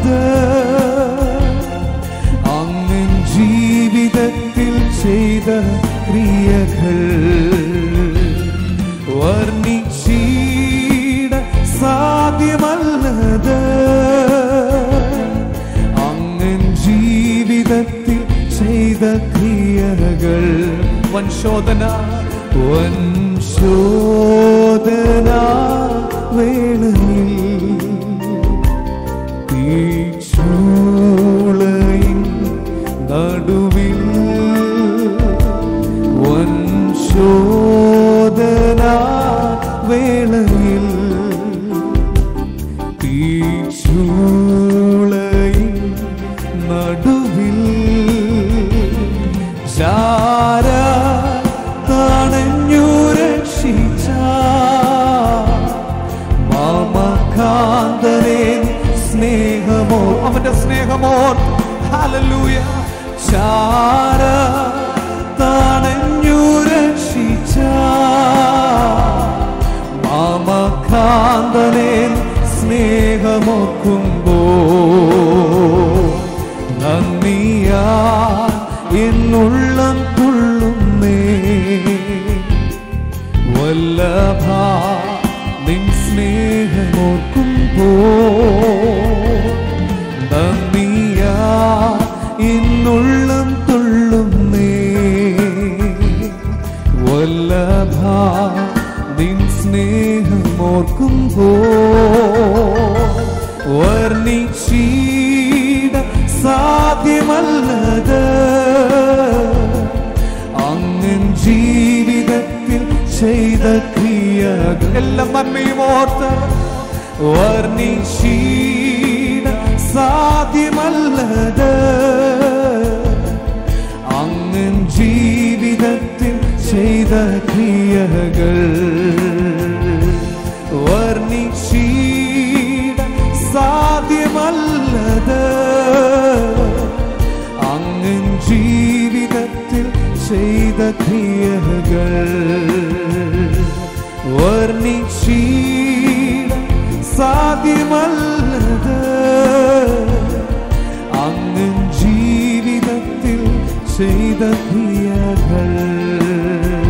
അങ്ങൻ ജീവിതത്തിൽ ചെയ്ത ക്രിയകൾ വർണ്ണിച്ചീട സാധ്യമല്ലത് അങ്ങൻ ജീവിതത്തിൽ ചെയ്ത ക്രിയകൾ വൻശോധന വൻശോധന വേളയിൽ തീച്ചൂളയിൻ നടുവിൽ വൻശോധന വേളയിൽ തീച്ചൂളയിൻ നടുവിൽ ചാര തണഞ്ഞു രക്ഷിച്ച മാമകാന്തനെ സ്നേഹമോ അവന്റെ സ്നേഹമോർ ഹല്ലേലൂയ ചാര തണഞ്ഞു രക്ഷിച്ച മാമകാന്തനെ സ്നേഹമോക്കുമ്പോ നന്ദിയാ എന്നുള്ളം തുള്ളുന്നേ വല്ലഭ നിൻ സ്നേഹമോർക്കുമ്പോ നന്ദിയാ ഇന്നുള്ളം തുള്ളുന്നേ വല്ലഭ നിൻ സ്നേഹമോർക്കുമ്പോ വർണ്ണിച്ചീട സാധ്യമല്ലത് അങ്ങൻ ജീവിതത്തിൽ ചെയ്ത ക്രിയകൾ എല്ലാം നന്മയും ഓർത്ത് വർണ്ണിച്ചീട സാധ്യമല്ലത് അങ്ങൻ ജീവിതത്തിൽ ചെയ്ത ക്രിയകൾ വർണ്ണിച്ചീട സാധ്യമല്ലത് അങ്ങൻ ജീവിതത്തിൽ ചെയ്ത ക്രിയകൾ വർണ്ണിച്ചീട സാധ്യമല്ലത് അങ്ങൻ ജീവിതത്തിൽ ചെയ്ത ക്രിയകൾ